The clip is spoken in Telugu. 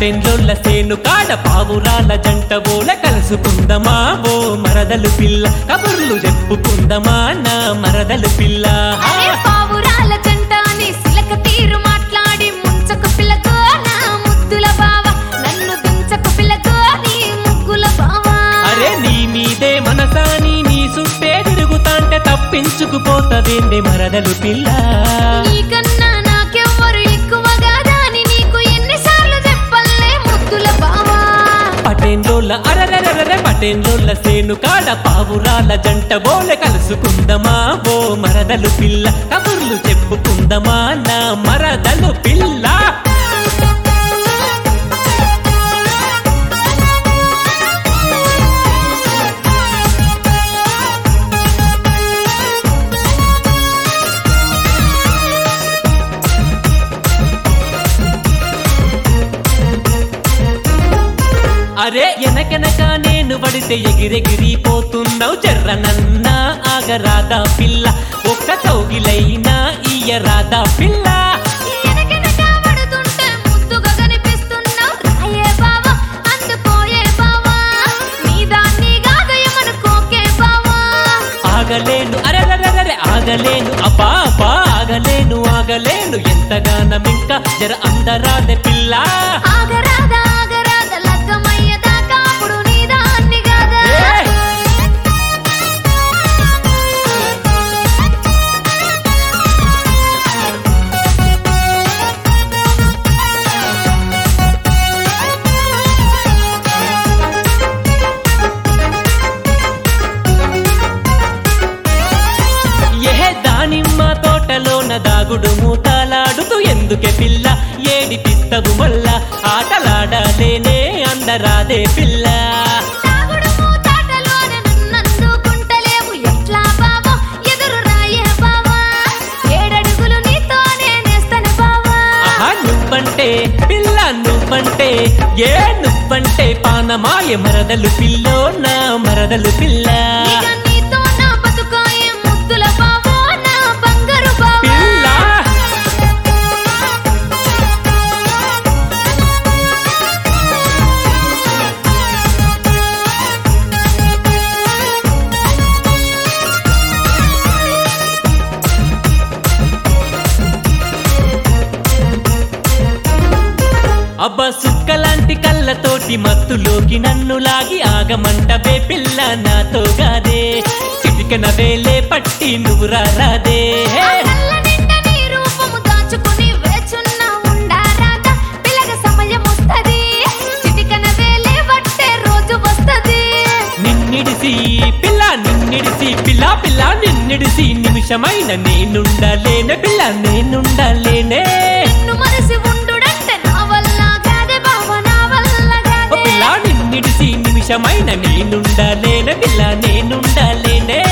పటెండ్లోళ్ళ సేను కాడ పావురాల జంట బోల కలుసుకుందమా ఓ మరదలు పిల్ల కబుర్లు చెప్పుకుందమా నా మరదలు పిల్ల అరే పావురాల జంట అని సిలక తీరు మాట్లాడి ముంచకు పిల్లకో నా ముద్దుల బావ నన్ను దించకు పిల్లకో నీ ముగ్గుల బావ అరే నీ మీదే మనసాని నీ సుట్టే తిరుగుతాంటే తప్పించుకుపోతదేంది మరదలు పిల్ల నీకన్నా నాకెవ్వరు ఎక్కువగా దాని నీకు ఎన్నిసార్లు చెప్పల్లే ముద్దుల బావా పటేంలోళ్ళ అరరరరే పటేంలోళ్ళ సేను కాడ పావురాల జంట బోలె కలుసుకుందమా ఓ మరదలు పిల్ల కబుర్లు చెప్పుకుందమా నా మరదలు పిల్ల అరే ఎనకెనక నేను పడితే ఎగిరెగిరిపోతున్నావు చెర్రనన్నా ఆగరాదా పిల్ల ఒక్క కౌగిలైనా ఇయ్యరాదా పిల్ల ఎనకెనక పడుతుంటే ముద్దుగా కనిపిస్తున్నావు రాయే బావా అందుకోయే బావా నీ దాన్ని గాదయమనుకోకే బావా ఆగలేను అరెరరెరరె ఆగలేను అబ్బా అబ్బా ఆగలేను ఆగలేను ఎంతగానమింకా జర అందరాదే పిల్ల ఆగరాదా ఆగరాదా లగ్గమయ్యేదాకా అప్పుడు నీ దాన్ని కాదా ఏ! ఏ దానిమ్మ తోటలోన దాగుడు మూతలాడుతూ ఎందుకే పిల్ల ఏడిపిస్తవు మళ్ళా ఆటలాడలేనే అందరాదే పిల్ల తాగుడు మూతాటలోన నన్నందుకుంటలేవు ఎట్లా బావా ఎదురు రాయే బావా ఏడడుగులు నీతోనే నేస్తాను బావా ఆహా నువ్వంటే పిల్ల నువ్వంటే ఏ నువ్వంటే పానమాయ మరదలు పిల్లో నా మరదలు పిల్ల ఇక నీతో నా బతుకాయే ముద్దుల బావో నా బంగారు బావా పిల్ల అబ్బా సుక్కలాంటి కళ్ళతోటి మత్తులోకి నన్ను లాగి ఆగమంటవే పిల్ల నాతో గాదే చిటికన వేలే పట్టి నువ్వు రాదే ఆ కళ్ళ నిండా నీ రూపము దాచుకుని వేచున్న ఉండారాదా పిల్లగ సమయం వస్తది చిటికన వేలే పట్టే రోజు వస్తది నిన్నిడిసి పిల్ల నిన్నిడిసి పిల్ల పిల్ల నిన్నిడిసి నిమిషమైన నేనుండలేనే పిల్ల నేనుండలేనే నిన్ను మనసి ఉండుడంటే నా వల్ల కాదే బావ నా వల్ల ఓ కాదే పిల్ల నిన్నిడిసి నిమిషమైన నేనుండలేనే పిల్ల నేనుండలేనే